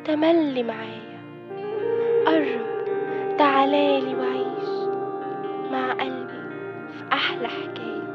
تملي معايا قرب تعالالي وعيش مع قلبي في أحلى حكاية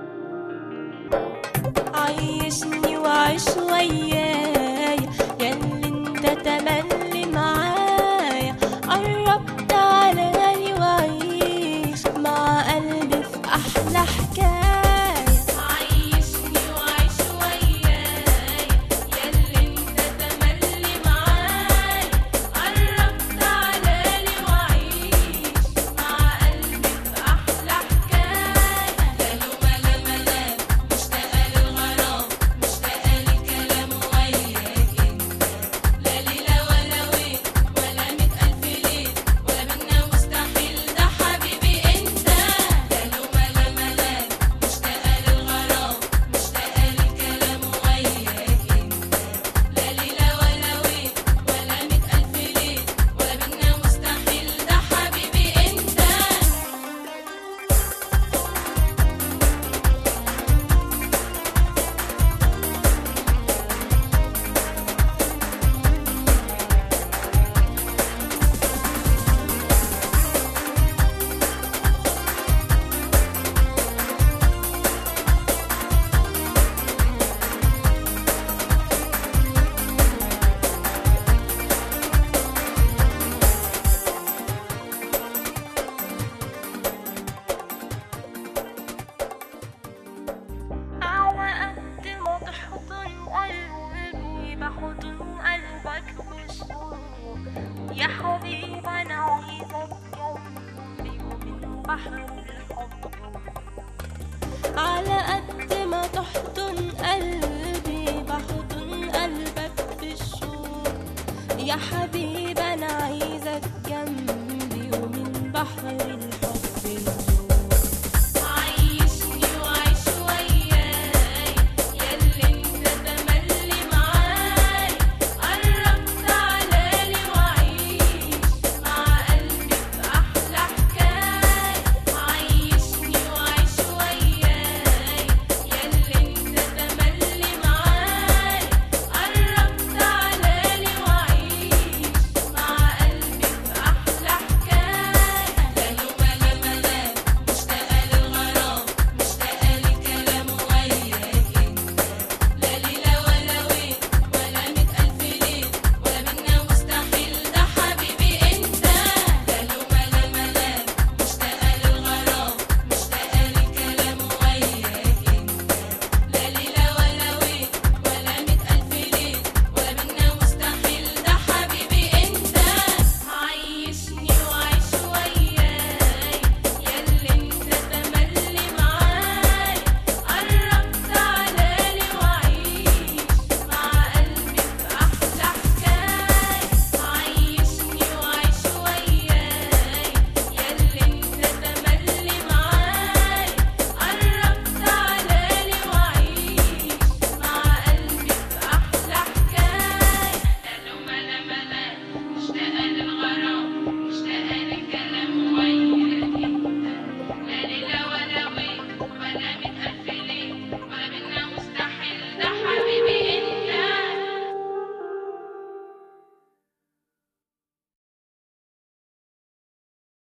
عيشني وعيش وياي ياللي انت تملي معايا قرب تعالالي وعيش مع قلبي في احلى حكايه عيشني وعيش وياي ياللي انت تملي معايا قرب تعالالي وعيش مع قلبي في احلى حكايه لالو ملا ملا مشتاقه للغرام مشتاقه للكلام وياك انت لا ليله ولا وين ولا مئة الف ليل ولا منا مستحيل ده حبيبي انت لالو ملا ملا مشتاقه للغرام مشتاقه للكلام وياك انت لا ليله ولا وين ولا مئة الف ليل ولا منا مستحيل ده حبيبي انت على قد ما تحضن قلبي بحضن قلبك بالشوق يا حبيبي انا عايزك جنبي ومن بحر الحب على قد ما تحضن قلبي بحضن قلبك بالشوق يا حبيبي